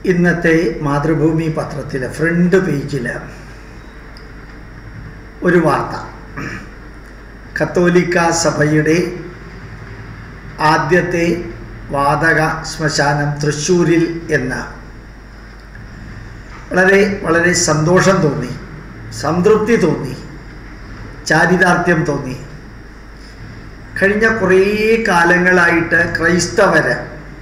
ഇന്നത്തെ മാതൃഭൂമി പത്രത്തിലെ ഫ്രണ്ട് പേജിൽ ഒരു വാർത്ത കത്തോലിക്ക സഭയുടെ ആദ്യത്തെ വാതക ശ്മശാനം തൃശ്ശൂരിൽ എന്ന് വളരെ വളരെ സന്തോഷം തോന്നി സംതൃപ്തി തോന്നി ചാരിതാർത്ഥ്യം തോന്നി കഴിഞ്ഞ കുറേ കാലങ്ങളായിട്ട് ക്രൈസ്തവര്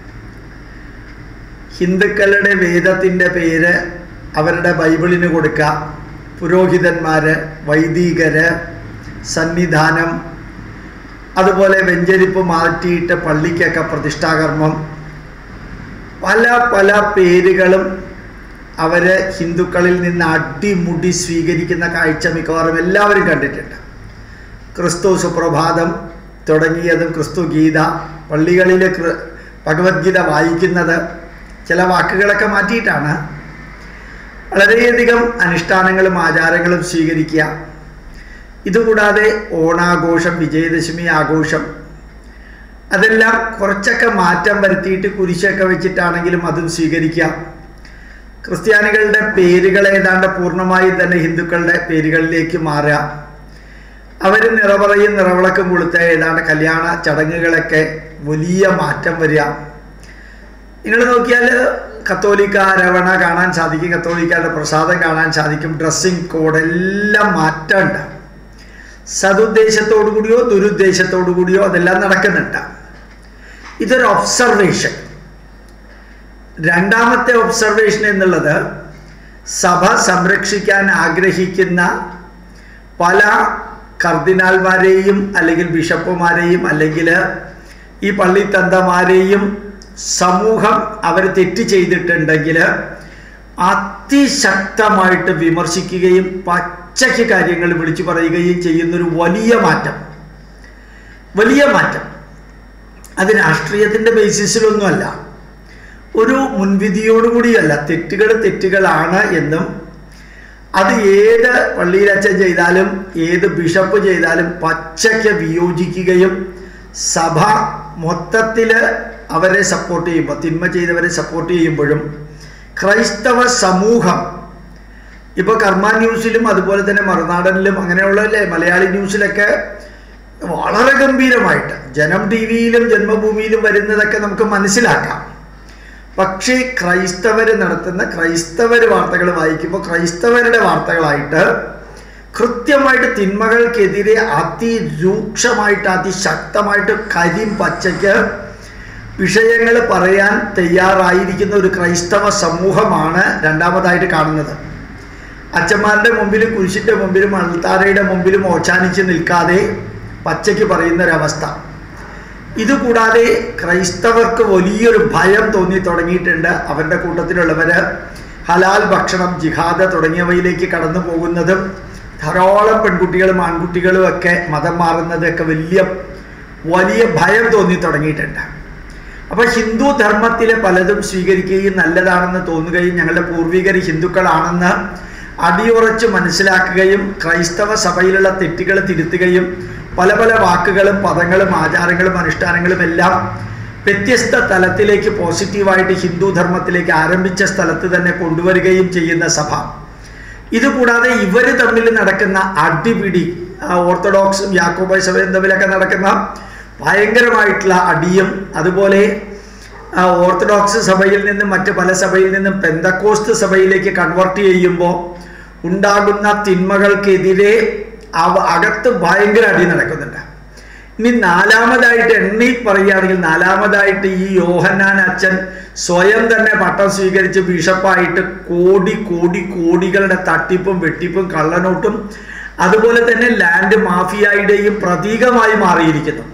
ഹിന്ദുക്കളുടെ വേദത്തിൻ്റെ പേര് അവരുടെ ബൈബിളിന് കൊടുക്കുക പുരോഹിതന്മാർ വൈദികര് സന്നിധാനം അതുപോലെ വെഞ്ചരിപ്പ് മാറ്റിയിട്ട് പള്ളിക്കൊക്കെ പ്രതിഷ്ഠാകർമ്മം പല പല പേരുകളും അവർ ഹിന്ദുക്കളിൽ നിന്ന് അടിമുടി സ്വീകരിക്കുന്ന കാഴ്ച മിക്കവാറും എല്ലാവരും കണ്ടിട്ടുണ്ട് ക്രിസ്തു സുപ്രഭാതം തുടങ്ങിയതും ക്രിസ്തു ഗീത പള്ളികളിൽ ഭഗവത്ഗീത വായിക്കുന്നത് ചില വാക്കുകളൊക്കെ മാറ്റിയിട്ടാണ് വളരെയധികം അനുഷ്ഠാനങ്ങളും ആചാരങ്ങളും സ്വീകരിക്കുക ഇതുകൂടാതെ ഓണാഘോഷം വിജയദശമി ആഘോഷം അതെല്ലാം കുറച്ചൊക്കെ മാറ്റം വരുത്തിയിട്ട് കുരിശൊക്കെ വെച്ചിട്ടാണെങ്കിലും അതും സ്വീകരിക്കുക ക്രിസ്ത്യാനികളുടെ പേരുകൾ ഏതാണ്ട് പൂർണ്ണമായി തന്നെ ഹിന്ദുക്കളുടെ പേരുകളിലേക്ക് മാറുക അവർ നിറപറയും നിറവിളക്കും കൊളുത്ത ഏതാണ്ട് കല്യാണ ചടങ്ങുകളൊക്കെ വലിയ മാറ്റം വരിക നിങ്ങൾ നോക്കിയാൽ കത്തോലിക്ക രവണ കാണാൻ സാധിക്കും കത്തോലിക്കയുടെ പ്രസാദം കാണാൻ സാധിക്കും ഡ്രസ്സിങ് കോഡ് എല്ലാം മാറ്റമുണ്ട് സതുദ്ദേശത്തോടു കൂടിയോ ദുരുദ്ദേശത്തോടു കൂടിയോ അതെല്ലാം നടക്കുന്നുണ്ട് ഇതൊരു ഒബ്സർവേഷൻ രണ്ടാമത്തെ ഒബ്സർവേഷൻ എന്നുള്ളത് സഭ സംരക്ഷിക്കാൻ ആഗ്രഹിക്കുന്ന പല കർദിനാൾമാരെയും അല്ലെങ്കിൽ ബിഷപ്പുമാരെയും അല്ലെങ്കിൽ ഈ പള്ളിത്തന്തമാരെയും സമൂഹം അവർ തെറ്റ് ചെയ്തിട്ടുണ്ടെങ്കിൽ അതിശക്തമായിട്ട് വിമർശിക്കുകയും പച്ചയ്ക്ക് കാര്യങ്ങൾ വിളിച്ചു പറയുകയും ചെയ്യുന്നൊരു വലിയ മാറ്റം വലിയ മാറ്റം അത് രാഷ്ട്രീയത്തിൻ്റെ ബേസിസിലൊന്നുമല്ല ഒരു മുൻവിധിയോടുകൂടിയല്ല തെറ്റുകൾ തെറ്റുകളാണ് എന്നും അത് ഏത് പള്ളിയിലച്ഛൻ ചെയ്താലും ഏത് ബിഷപ്പ് ചെയ്താലും പച്ചയ്ക്ക് വിയോജിക്കുകയും സഭ മൊത്തത്തിൽ അവരെ സപ്പോർട്ട് ചെയ്യുമ്പോൾ തിന്മ ചെയ്തവരെ സപ്പോർട്ട് ചെയ്യുമ്പോഴും ക്രൈസ്തവ സമൂഹം ഇപ്പോൾ കർമ്മ ന്യൂസിലും അതുപോലെ തന്നെ മറുനാടനിലും അങ്ങനെയുള്ളല്ലേ മലയാളി ന്യൂസിലൊക്കെ വളരെ ഗംഭീരമായിട്ട് ജനം ടി വിയിലും ജന്മഭൂമിയിലും വരുന്നതൊക്കെ നമുക്ക് മനസ്സിലാക്കാം പക്ഷേ ക്രൈസ്തവർ നടത്തുന്ന ക്രൈസ്തവർ വാർത്തകൾ വായിക്കുമ്പോൾ ക്രൈസ്തവരുടെ വാർത്തകളായിട്ട് കൃത്യമായിട്ട് തിന്മകൾക്കെതിരെ അതിരൂക്ഷമായിട്ട് അതിശക്തമായിട്ട് കരിം പച്ചയ്ക്ക് വിഷയങ്ങൾ പറയാൻ തയ്യാറായിരിക്കുന്ന ഒരു ക്രൈസ്തവ സമൂഹമാണ് രണ്ടാമതായിട്ട് കാണുന്നത് അച്ഛന്മാരുടെ മുമ്പിലും കുരിശിൻ്റെ മുമ്പിലും അൾത്താരയുടെ മുമ്പിലും ഓച്ചാനിച്ച് നിൽക്കാതെ പച്ചയ്ക്ക് പറയുന്നൊരവസ്ഥ ഇതുകൂടാതെ ക്രൈസ്തവർക്ക് വലിയൊരു ഭയം തോന്നി തുടങ്ങിയിട്ടുണ്ട് അവരുടെ കൂട്ടത്തിലുള്ളവർ ഹലാൽ ഭക്ഷണം ജിഹാദ് തുടങ്ങിയവയിലേക്ക് കടന്നു പോകുന്നതും ധാരാളം പെൺകുട്ടികളും ആൺകുട്ടികളും ഒക്കെ മതം മാറുന്നതൊക്കെ വലിയ വലിയ ഭയം തോന്നി തുടങ്ങിയിട്ടുണ്ട് അപ്പോൾ ഹിന്ദു ധർമ്മത്തിലെ പലതും സ്വീകരിക്കുകയും നല്ലതാണെന്ന് തോന്നുകയും ഞങ്ങളുടെ പൂർവികർ ഹിന്ദുക്കളാണെന്ന് അടിയുറച്ച് മനസ്സിലാക്കുകയും ക്രൈസ്തവ സഭയിലുള്ള തെറ്റുകൾ തിരുത്തുകയും പല പല വാക്കുകളും പദങ്ങളും ആചാരങ്ങളും അനുഷ്ഠാനങ്ങളും എല്ലാം വ്യത്യസ്ത തലത്തിലേക്ക് പോസിറ്റീവായിട്ട് ഹിന്ദു ധർമ്മത്തിലേക്ക് ആരംഭിച്ച സ്ഥലത്ത് തന്നെ കൊണ്ടുവരികയും ചെയ്യുന്ന സഭ ഇതുകൂടാതെ ഇവർ തമ്മിൽ നടക്കുന്ന അടിപിടി ഓർത്തഡോക്സും യാക്കോബായ സഭയും തമ്മിലൊക്കെ നടക്കുന്ന ഭയങ്കരമായിട്ടുള്ള അടിയും അതുപോലെ ഓർത്തഡോക്സ് സഭയിൽ നിന്നും മറ്റ് പല സഭയിൽ നിന്നും പെന്തക്കോസ്ത് സഭയിലേക്ക് കൺവെർട്ട് ചെയ്യുമ്പോൾ ഉണ്ടാകുന്ന തിന്മകൾക്കെതിരെ അവ അകത്ത് ഭയങ്കര അടി നടക്കുന്നുണ്ട് ഇനി നാലാമതായിട്ട് എണ്ണി പറയുകയാണെങ്കിൽ നാലാമതായിട്ട് ഈ യോഹന്നാൻ അച്ഛൻ സ്വയം തന്നെ പട്ടം സ്വീകരിച്ച് ബിഷപ്പായിട്ട് കോടി കോടി കോടികളുടെ തട്ടിപ്പും വെട്ടിപ്പും കള്ളനോട്ടും അതുപോലെ തന്നെ ലാൻഡ് മാഫിയയുടെയും പ്രതീകമായി മാറിയിരിക്കുന്നു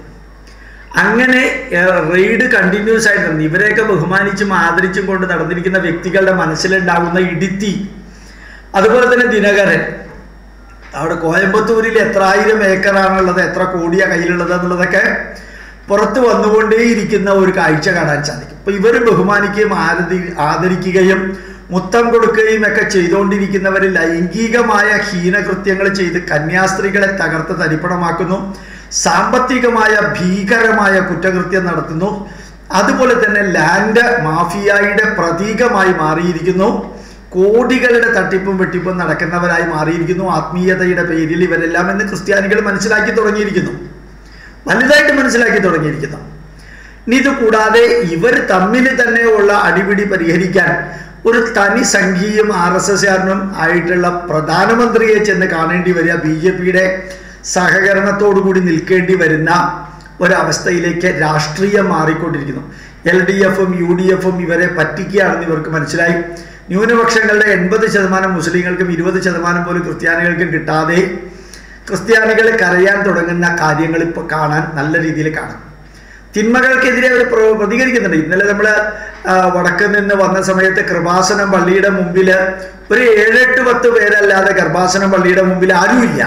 അങ്ങനെ റെയ്ഡ് കണ്ടിന്യൂസ് ആയിട്ട് നടന്നു ഇവരെയൊക്കെ ബഹുമാനിച്ചും ആദരിച്ചും കൊണ്ട് നടന്നിരിക്കുന്ന വ്യക്തികളുടെ മനസ്സിലുണ്ടാകുന്ന ഇടുത്തി അതുപോലെ തന്നെ ദിനകരൻ അവിടെ കോയമ്പത്തൂരിൽ എത്ര ആയിരം ഏക്കറാണുള്ളത് എത്ര കോടിയാ കയ്യിലുള്ളത് എന്നുള്ളതൊക്കെ പുറത്ത് വന്നുകൊണ്ടേയിരിക്കുന്ന ഒരു കാഴ്ച കാണാൻ സാധിക്കും ഇപ്പൊ ഇവർ ബഹുമാനിക്കുകയും ആരതി ആദരിക്കുകയും മുത്തം കൊടുക്കുകയും ഒക്കെ ചെയ്തുകൊണ്ടിരിക്കുന്നവർ ലൈംഗികമായ ഹീനകൃത്യങ്ങൾ ചെയ്ത് കന്യാസ്ത്രീകളെ തകർത്ത് തരിപ്പണമാക്കുന്നു സാമ്പത്തികമായ ഭീകരമായ കുറ്റകൃത്യം നടത്തുന്നു അതുപോലെ തന്നെ ലാൻഡ് മാഫിയയുടെ പ്രതീകമായി മാറിയിരിക്കുന്നു കോടികളുടെ തട്ടിപ്പും വെട്ടിപ്പും നടക്കുന്നവരായി മാറിയിരിക്കുന്നു ആത്മീയതയുടെ പേരിൽ ഇവരെല്ലാം എന്ന് ക്രിസ്ത്യാനികൾ മനസ്സിലാക്കി തുടങ്ങിയിരിക്കുന്നു വലുതായിട്ട് മനസ്സിലാക്കി തുടങ്ങിയിരിക്കുന്നു ഇനി ഇത് കൂടാതെ ഇവർ തമ്മിൽ തന്നെയുള്ള അടിപിടി പരിഹരിക്കാൻ ഒരു തനി സംഘീയം ആർ എസ് എസ്കാരനും ആയിട്ടുള്ള പ്രധാനമന്ത്രിയെ ചെന്ന് കാണേണ്ടി വരിക ബി ജെ പിയുടെ സഹകരണത്തോടു കൂടി നിൽക്കേണ്ടി വരുന്ന ഒരവസ്ഥയിലേക്ക് രാഷ്ട്രീയം മാറിക്കൊണ്ടിരിക്കുന്നു എൽ ഡി എഫും യു ഡി എഫും ഇവരെ പറ്റിക്കുകയാണെന്ന് ഇവർക്ക് മനസ്സിലായി ന്യൂനപക്ഷങ്ങളുടെ എൺപത് ശതമാനം മുസ്ലിങ്ങൾക്കും ഇരുപത് ശതമാനം പോലും ക്രിസ്ത്യാനികൾക്കും കിട്ടാതെ ക്രിസ്ത്യാനികൾ കരയാൻ തുടങ്ങുന്ന കാര്യങ്ങൾ ഇപ്പോൾ കാണാൻ നല്ല രീതിയിൽ കാണാം തിന്മകൾക്കെതിരെ അവർ പ്ര- പ്രതികരിക്കുന്നുണ്ട് ഇന്നലെ നമ്മൾ വടക്ക് നിന്ന് വന്ന സമയത്ത് കൃപാസനം പള്ളിയുടെ മുമ്പിൽ ഒരു ഏഴെട്ട് പത്ത് പേരല്ലാതെ കൃപാസനം പള്ളിയുടെ മുമ്പിൽ ആരുമില്ല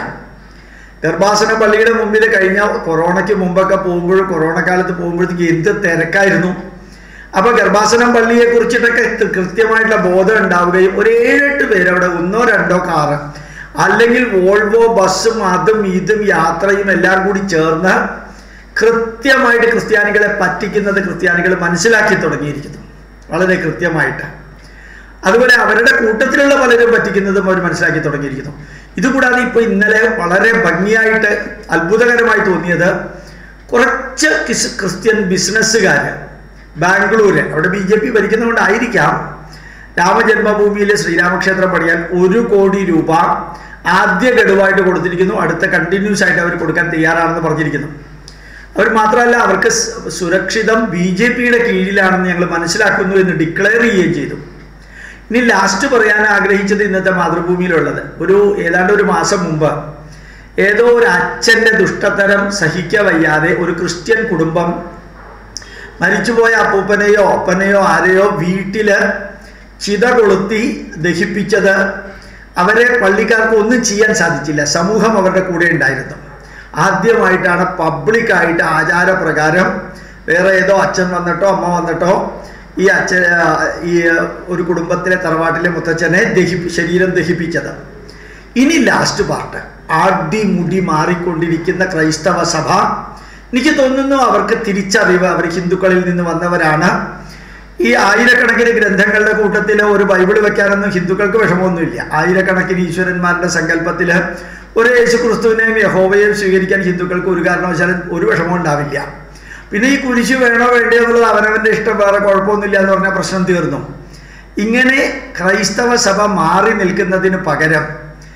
ഗർഭാസന പള്ളിയുടെ മുമ്പിൽ കഴിഞ്ഞ കൊറോണയ്ക്ക് മുമ്പൊക്കെ പോകുമ്പോൾ കൊറോണ കാലത്ത് പോകുമ്പോഴത്തേക്ക് എന്ത് തിരക്കായിരുന്നു അപ്പൊ ഗർഭാസനം പള്ളിയെ കുറിച്ചിട്ടൊക്കെ കൃ- കൃത്യമായിട്ടുള്ള ബോധം ഉണ്ടാവുകയും ഒരു ഏഴെട്ട് പേര് അവിടെ ഒന്നോ രണ്ടോ കാറ് അല്ലെങ്കിൽ വോൾവോ ബസ്സും അതും ഇതും യാത്രയും എല്ലാം കൂടി ചേർന്ന് കൃത്യമായിട്ട് ക്രിസ്ത്യാനികളെ പറ്റിക്കുന്നത് ക്രിസ്ത്യാനികൾ മനസ്സിലാക്കി തുടങ്ങിയിരിക്കുന്നു വളരെ കൃത്യമായിട്ട് അതുപോലെ അവരുടെ കൂട്ടത്തിലുള്ള പലരും പറ്റിക്കുന്നതും അവർ മനസ്സിലാക്കി തുടങ്ങിയിരിക്കുന്നു ഇതുകൂടാതെ ഇപ്പോൾ ഇന്നലെ വളരെ ഭംഗിയായിട്ട് അത്ഭുതകരമായി തോന്നിയത് കുറച്ച് കിസ് ക്രിസ്ത്യൻ ബിസിനസ്സുകാർ ബാംഗ്ലൂര് അവിടെ ബി ജെ പി ഭരിക്കുന്നതുകൊണ്ടായിരിക്കാം രാമജന്മഭൂമിയിൽ ശ്രീരാമക്ഷേത്രം പണിയാൻ ഒരു കോടി രൂപ ആദ്യ ഗഡുവായിട്ട് കൊടുത്തിരിക്കുന്നു അടുത്ത കണ്ടിന്യൂസ് ആയിട്ട് അവർ കൊടുക്കാൻ തയ്യാറാണെന്ന് പറഞ്ഞിരിക്കുന്നു അവർ മാത്രമല്ല അവർക്ക് സ് സുരക്ഷിതം ബി ജെ പിയുടെ കീഴിലാണെന്ന് ഞങ്ങൾ മനസ്സിലാക്കുന്നു എന്ന് ഡിക്ലെയർ ചെയ്യുകയും ചെയ്തു ഇനി ലാസ്റ്റ് പറയാൻ ആഗ്രഹിച്ചത് ഇന്നത്തെ മാതൃഭൂമിയിലുള്ളത് ഒരു ഏതാണ്ട് ഒരു മാസം മുമ്പ് ഏതോ ഒരു അച്ഛൻ്റെ ദുഷ്ടത്തരം സഹിക്ക വയ്യാതെ ഒരു ക്രിസ്ത്യൻ കുടുംബം മരിച്ചുപോയ അപ്പൂപ്പനെയോ അപ്പനെയോ ആരെയോ വീട്ടില് ചിത കൊളുത്തി ദഹിപ്പിച്ചത് അവരെ പള്ളിക്കാർക്ക് ഒന്നും ചെയ്യാൻ സാധിച്ചില്ല സമൂഹം അവരുടെ കൂടെ ഉണ്ടായിരുന്നു ആദ്യമായിട്ടാണ് പബ്ലിക്കായിട്ട് ആചാരപ്രകാരം വേറെ ഏതോ അച്ഛൻ വന്നിട്ടോ അമ്മ വന്നിട്ടോ ഈ അച്ഛൻ ആ, ഈ ഒരു കുടുംബത്തിലെ തറവാട്ടിലെ മുത്തച്ഛനെ ദഹി ശരീരം ദഹിപ്പിച്ചത് ഇനി ലാസ്റ്റ് പാർട്ട് അടിമുടി മാറിക്കൊണ്ടിരിക്കുന്ന ക്രൈസ്തവ സഭ എനിക്ക് തോന്നുന്നു അവർക്ക് തിരിച്ചറിവ് അവർ ഹിന്ദുക്കളിൽ നിന്ന് വന്നവരാണ് ഈ ആയിരക്കണക്കിന് ഗ്രന്ഥങ്ങളുടെ കൂട്ടത്തിൽ ഒരു ബൈബിൾ വെക്കാനൊന്നും ഹിന്ദുക്കൾക്ക് വിഷമമൊന്നുമില്ല ആയിരക്കണക്കിന് ഈശ്വരന്മാരുടെ സങ്കല്പത്തിൽ ഒരു യേശു ക്രിസ്തുവിനെയും യഹോവയെയും സ്വീകരിക്കാൻ ഹിന്ദുക്കൾക്ക് ഒരു കാരണവശാലും ഒരു വിഷമവും ഉണ്ടാവില്ല പിന്നെ ഈ കുരിശ് വേണോ വേണ്ടയോ എന്നുള്ളത് അവനവൻ്റെ ഇഷ്ടം വേറെ കുഴപ്പമൊന്നുമില്ല എന്ന് പറഞ്ഞാൽ പ്രശ്നം തീർന്നു ഇങ്ങനെ ക്രൈസ്തവ സഭ മാറി നിൽക്കുന്നതിന് പകരം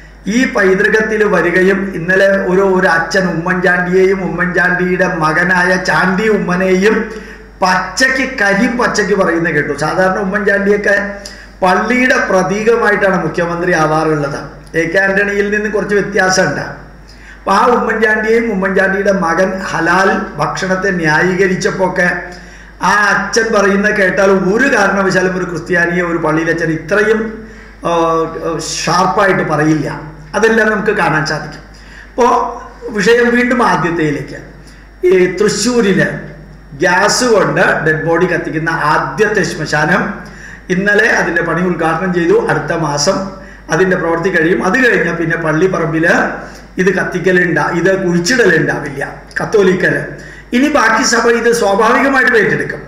ഈ പൈതൃകത്തിൽ വരികയും ഇന്നലെ ഒരു ഒരു അച്ഛൻ ഉമ്മൻചാണ്ടിയെയും ഉമ്മൻചാണ്ടിയുടെ മകനായ ചാണ്ടി ഉമ്മനെയും പച്ചയ്ക്ക് കരിം പച്ചയ്ക്ക് പറയുന്നത് കേട്ടു സാധാരണ ഉമ്മൻചാണ്ടിയൊക്കെ പള്ളിയുടെ പ്രതീകമായിട്ടാണ് മുഖ്യമന്ത്രി ആവാറുള്ളത് എ കെ ആന്റണിയിൽ നിന്ന് കുറച്ച് വ്യത്യാസമുണ്ട് അപ്പൊ ആ ഉമ്മൻചാണ്ടിയെയും ഉമ്മൻചാണ്ടിയുടെ മകൻ ഹലാൽ ഭക്ഷണത്തെ ന്യായീകരിച്ചപ്പോൾ ഒക്കെ ആ അച്ഛൻ പറയുന്ന കേട്ടാൽ ഒരു കാരണവശാലും ഒരു ക്രിസ്ത്യാനിയെ ഒരു പള്ളിയിലച്ഛൻ ഇത്രയും ആ, ഷാർപ്പായിട്ട് പറയില്ല അതെല്ലാം നമുക്ക് കാണാൻ സാധിക്കും അപ്പോൾ വിഷയം വീണ്ടും ആദ്യത്തേയിലേക്ക് ഈ തൃശ്ശൂരില് ഗ്യാസ് കൊണ്ട് ഡെഡ് ബോഡി കത്തിക്കുന്ന ആദ്യത്തെ ശ്മശാനം ഇന്നലെ അതിൻ്റെ പണി ഉദ്ഘാടനം ചെയ്തു അടുത്ത മാസം അതിൻ്റെ പ്രവൃത്തി കഴിയും അത് കഴിഞ്ഞാൽ പിന്നെ പള്ളിപ്പറമ്പില് ഇത് കത്തിക്കലുണ്ടാ ഇത് കുഴിച്ചിടലുണ്ടാവില്ല കത്തോലിക്കല് ഇനി ബാക്കി സഭ ഇത് സ്വാഭാവികമായിട്ട് ഏറ്റെടുക്കും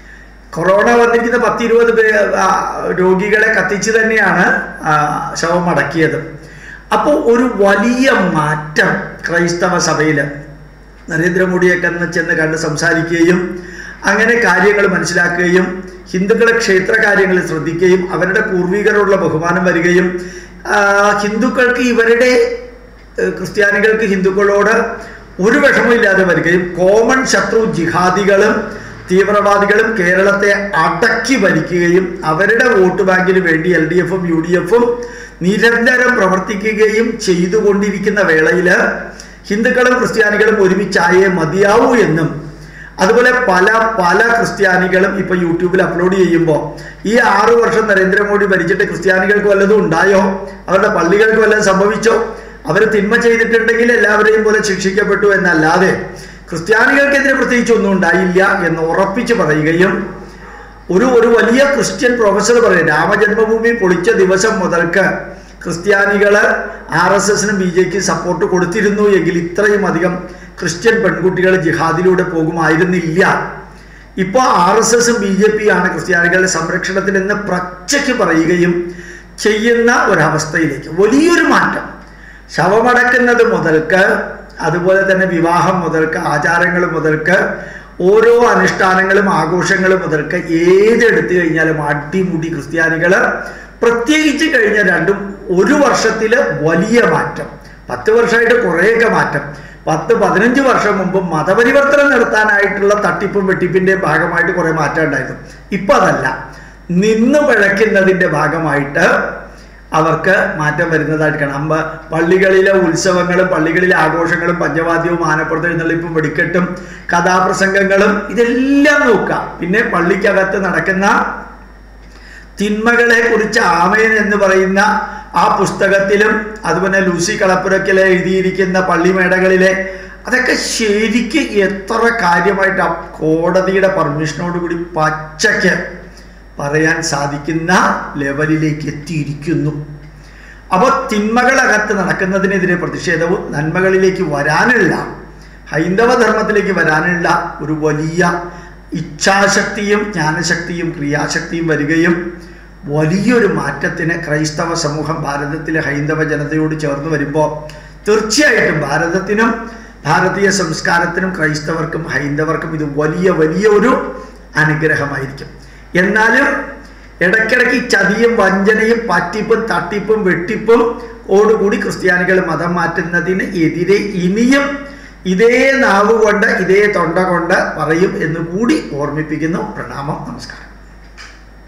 കൊറോണ വന്നിരിക്കുന്ന പത്തിരുപത് പേ ആ, രോഗികളെ കത്തിച്ച് തന്നെയാണ് ആ, ശവം അടക്കിയത് അപ്പോൾ ഒരു വലിയ മാറ്റം ക്രൈസ്തവ സഭയിൽ നരേന്ദ്രമോദിയൊക്കെ അന്ന് ചെന്ന് കണ്ട് സംസാരിക്കുകയും അങ്ങനെ കാര്യങ്ങൾ മനസ്സിലാക്കുകയും ഹിന്ദുക്കളെ ക്ഷേത്ര കാര്യങ്ങളിൽ ശ്രദ്ധിക്കുകയും അവരുടെ പൂർവികരോടുള്ള ബഹുമാനം വരികയും ആ, ഹിന്ദുക്കൾക്ക് ഇവരുടെ ഏഹ്, ക്രിസ്ത്യാനികൾക്ക് ഹിന്ദുക്കളോട് ഒരു വിഷമമില്ലാതെ വരികയും കോമൺ ശത്രു ജിഹാദികളും തീവ്രവാദികളും കേരളത്തെ അടക്കി ഭരിക്കുകയും അവരുടെ വോട്ട് ബാങ്കിന് വേണ്ടി എൽ ഡി എഫും യു ഡി എഫും നിരന്തരം പ്രവർത്തിക്കുകയും ചെയ്തുകൊണ്ടിരിക്കുന്ന വേളയിൽ ഹിന്ദുക്കളും ക്രിസ്ത്യാനികളും ഒരുമിച്ചായേ മതിയാവൂ എന്നും അതുപോലെ പല പല ക്രിസ്ത്യാനികളും ഇപ്പൊ യൂട്യൂബിൽ അപ്ലോഡ് ചെയ്യുമ്പോൾ ഈ ആറു വർഷം നരേന്ദ്രമോദി ഭരിച്ചിട്ട് ക്രിസ്ത്യാനികൾക്ക് വല്ലതും ഉണ്ടായോ അവരുടെ പള്ളികൾക്ക് വല്ലതും സംഭവിച്ചോ അവർ തിന്മ ചെയ്തിട്ടുണ്ടെങ്കിൽ എല്ലാവരെയും പോലെ ശിക്ഷിക്കപ്പെട്ടു എന്നല്ലാതെ ക്രിസ്ത്യാനികൾക്കെതിരെ പ്രത്യേകിച്ച് ഒന്നും ഉണ്ടായില്ല എന്ന് ഉറപ്പിച്ച് പറയുകയും ഒരു ഒരു വലിയ ക്രിസ്ത്യൻ പ്രൊഫസർ പറയും രാമജന്മഭൂമി പൊളിച്ച ദിവസം മുതൽക്ക് ക്രിസ്ത്യാനികള് ആർ എസ് എസിനും ബി ജെക്ക് സപ്പോർട്ട് കൊടുത്തിരുന്നു എങ്കിൽ ഇത്രയും അധികം ക്രിസ്ത്യൻ പെൺകുട്ടികൾ ജിഹാദിലൂടെ പോകുമായിരുന്നില്ല ഇപ്പോൾ ആർ എസ് എസും ബി ജെ പി ആണ് ക്രിസ്ത്യാനികളുടെ സംരക്ഷണത്തിൽ എന്ന് പ്രച്ചയ്ക്ക് പറയുകയും ചെയ്യുന്ന ഒരവസ്ഥയിലേക്ക് വലിയൊരു മാറ്റം ശവമടക്കുന്നത് മുതൽക്ക് അതുപോലെ തന്നെ വിവാഹം മുതൽക്ക് ആചാരങ്ങൾ മുതൽക്ക് ഓരോ അനുഷ്ഠാനങ്ങളും ആഘോഷങ്ങളും മുതൽക്ക് ഏതെടുത്തു കഴിഞ്ഞാലും അടിമുടി ക്രിസ്ത്യാനികൾ പ്രത്യേകിച്ച് കഴിഞ്ഞ രണ്ടും ഒരു വർഷത്തിൽ വലിയ മാറ്റം പത്ത് വർഷമായിട്ട് കുറേയൊക്കെ മാറ്റം പത്ത് പതിനഞ്ച് വർഷം മുമ്പ് മതപരിവർത്തനം നടത്താനായിട്ടുള്ള തട്ടിപ്പും വെട്ടിപ്പിന്റെ ഭാഗമായിട്ട് കുറെ മാറ്റം ഉണ്ടായിരുന്നു ഇപ്പൊ അതല്ല നിന്ന് പിഴയ്ക്കുന്നതിന്റെ ഭാഗമായിട്ട് അവർക്ക് മാറ്റം വരുന്നതായിട്ട് കാണാം അമ്പ പള്ളികളിലെ ഉത്സവങ്ങളും പള്ളികളിലെ ആഘോഷങ്ങളും പഞ്ചവാദ്യവും ആനപ്പുറത്ത് എഴുന്നള്ളിപ്പും വെടിക്കെട്ടും കഥാപ്രസംഗങ്ങളും ഇതെല്ലാം നോക്കാം പിന്നെ പള്ളിക്കകത്ത് നടക്കുന്ന തിന്മകളെ കുറിച്ച് ആമയൻ എന്ന് പറയുന്ന ആ പുസ്തകത്തിലും അതുപോലെ ലൂസി കളപ്പുരക്കിലെ എഴുതിയിരിക്കുന്ന പള്ളിമേടകളിലെ അതൊക്കെ ശരിക്ക് എത്ര കാര്യമായിട്ട് ആ കോടതിയുടെ പെർമിഷനോട് കൂടി പച്ചയ്ക്ക് പറയാൻ സാധിക്കുന്ന ലെവലിലേക്ക് എത്തിയിരിക്കുന്നു അപ്പോൾ തിന്മകളകത്ത് നടക്കുന്നതിനെതിരെ പ്രതിഷേധവും നന്മകളിലേക്ക് വരാനുള്ള ഹൈന്ദവ ധർമ്മത്തിലേക്ക് വരാനുള്ള ഒരു വലിയ ഇച്ഛാശക്തിയും ജ്ഞാനശക്തിയും ക്രിയാശക്തിയും വരികയും വലിയൊരു മാറ്റത്തിന് ക്രൈസ്തവ സമൂഹം ഭാരതത്തിലെ ഹൈന്ദവ ജനതയോട് ചേർന്ന് വരുമ്പോൾ തീർച്ചയായിട്ടും ഭാരതത്തിനും ഭാരതീയ സംസ്കാരത്തിനും ക്രൈസ്തവർക്കും ഹൈന്ദവർക്കും ഇത് വലിയ വലിയ ഒരു അനുഗ്രഹമായിരിക്കും എന്നാലും ഇടയ്ക്കിടയ്ക്ക് ചതിയും വഞ്ചനയും പറ്റിപ്പും തട്ടിപ്പും വെട്ടിപ്പും ഓടുകൂടി ക്രിസ്ത്യാനികൾ മതം മാറ്റുന്നതിന് എതിരെ ഇനിയും ഇതേ നാവ് കൊണ്ട് ഇതേ തൊണ്ട കൊണ്ട് പറയും എന്ന് കൂടി ഓർമ്മിപ്പിക്കുന്നു പ്രണാമം നമസ്കാരം